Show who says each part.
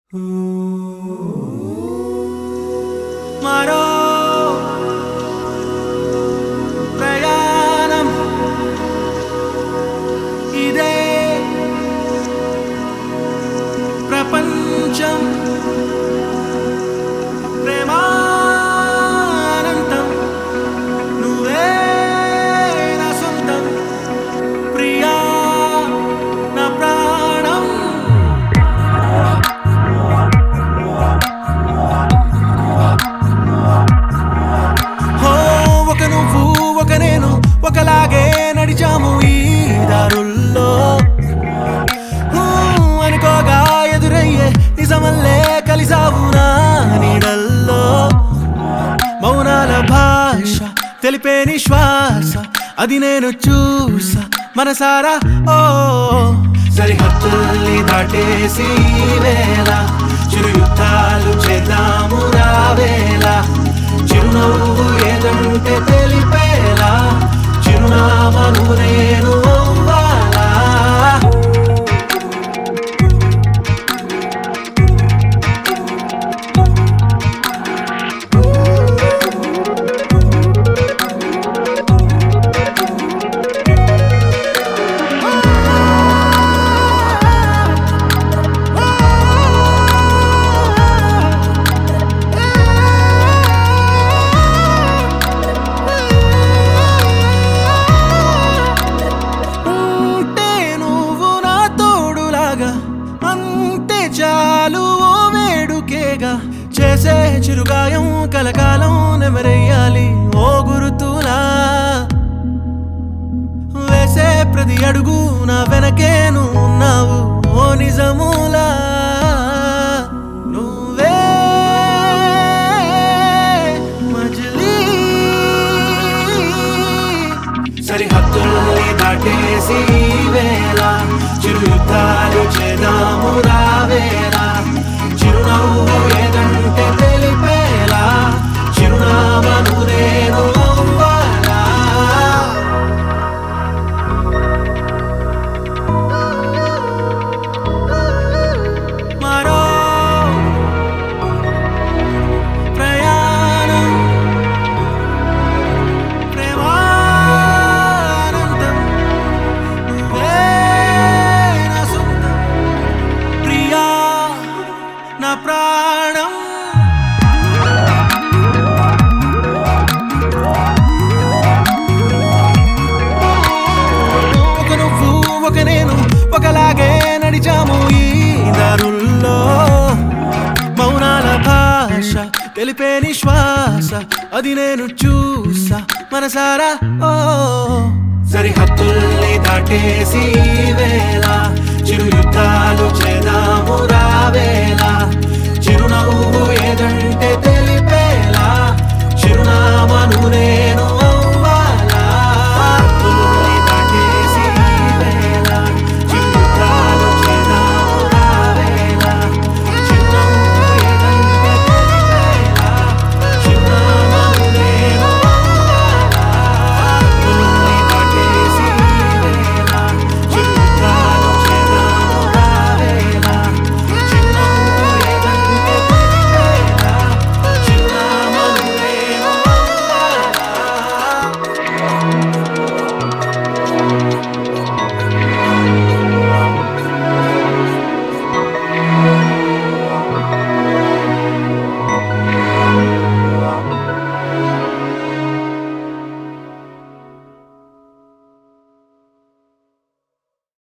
Speaker 1: మరో ప్రయాణం ఇదే ప్రపంచం ప్రేమానంతం నువ్వే నా సొంతం ప్రియా నా ప్రాణం హో ఒక నువ్వు ఒక నేను ఒకలాగే నడిచాము ఈ దారుల్లో హూ, అనుకోగా ఎదురయ్యే నిజమల్లే కలిసావు నా నీడల్లో మౌనాల భాష తెలిపే నిశ్వాస అది నేను చూసా మనసారా ఓ సరిహద్దుల్ని దాటేసి ఈ వేళ చిరు యుద్ధాలు చేద్దాము రావేళ చిరునవ్వు ఏదంటే తెలిపేలా చిరునామను నేను అవ్వాలా ఉంటే నువ్వు నా తోడులాగా అంతే చాలు ఓ వేడుకేగా చేసే చిరుగాయం కలకాలం నెమరేయాలి ఓ గురుతులా వేసే ప్రతి అడుగు నా వెనకే నువ్వు ఉన్నావు ఓ నిజములా నువ్వే మజిలీ సరిహద్దుల్ని దాటేసి ఈ వేళ చిరు యుద్ధాలు చేద్దాము రావేళ చిరునవ్వు ఏదంటే తెలిపేలా చిరునామను నేను అవ్వాలా మరో ప్రయాణం ప్రేమానందం నువ్వే నా సొంతం ప్రియా నా ప్రాణం ఒక నువ్వు ఒక నేను ఒకలాగే నడిచాము ఈ దారుల్లో మౌనాల భాష తెలిపే నిశ్వాస అది నేను చూసా మనసారా ఓ సరిహద్దుల్ని దాటేసి ఈ వేళ చిరు యుద్ధాలు చేదాము రా